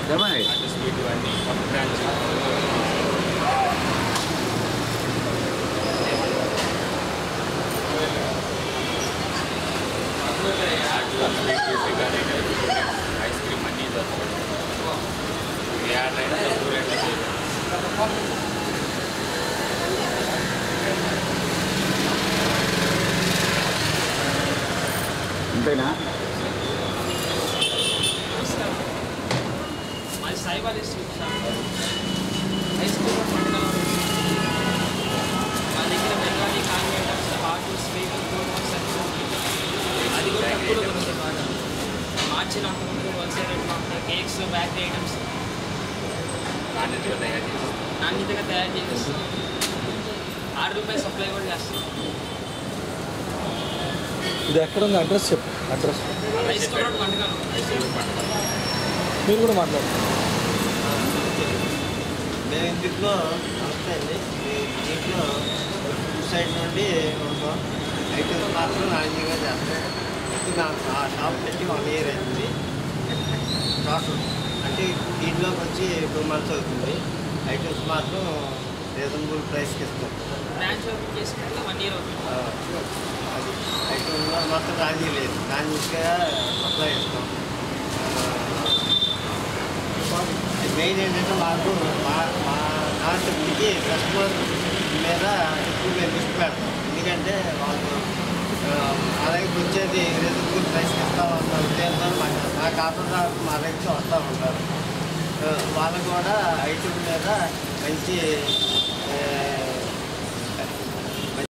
ఏమై అటు స్పీడ్ అన్ని కొత్త బ్రాంచ్ ఐస్ క్రీమ్ అన్నీ దొరుకుతాయి ఏ ఆర్డర్ అయినా తక్కువ రేట్లో చేయగలం అంతేనా మాది Saibaba sweet shop ice cream వంటకాలు మా దగ్గర బెంగాలీ కాంగి items hot sweet cool section అది కూడా తక్కువ దొరుకుతాయి బాగా మార్చిలో ఉంటుంది హోల్సేల్ రేట్లో ఉంటాయి కేక్స్ బేకరీ ఐటమ్స్ నాణ్యతగా తయారు చేసి నాణ్యతగా తయారు చేసేస్తాం ఆరు రూపాయలు సప్లై కూడా చేస్తాం ఇది ఎక్కడ ఉంది అడ్రస్ చెప్పు అడ్రస్ ఐస్ క్రీమ్ వంటకాలు ఐస్ క్రీమ్ పండుగ మీరు కూడా మాట్లాడండి మేము ఇందులో నమస్తే అండి ఈ- దీంట్లో ఫుడ్ సైడ్ నుండి ఉంటాం ఐటమ్స్ మాత్రం నాణ్యంగా చేస్తాం అయితే నా ఆ షాప్ పెట్టి వన్ ఇయర్ అయింది టోటల్ అంటే దీంట్లోకి వచ్చి టూ మంత్స్ అవుతుంది ఐటమ్స్ మాత్రం రీజనబుల్ ప్రైస్కి ఇస్తాం బ్రాంచ్ ఓపెన్ చేసుకుంటే వన్ ఇయర్ అవుతుంది ఆ, అది ఐటమ్లో మొత్తం నాణ్యం లేదు నాణ్యంగా సప్లై ఇస్తాం మెయిన్ ఏంటంటే మాకు మా మా కాన్సెప్ట్కి కస్టమర్ మీద ఎక్కువ మేము దృష్టి పెడతాం ఎందుకంటే వాళ్ళు ఆ, మా దగ్గరికి వచ్చేది రీజనబుల్ ప్రైస్కి ఇస్తామన్న ఉద్దేశంతో మా మా ఖాతాదారు మా దగ్గరికి వస్తూ ఉంటారు ఆ, వాళ్ళు కూడా ఐటమ్ మీద మంచి ఆ,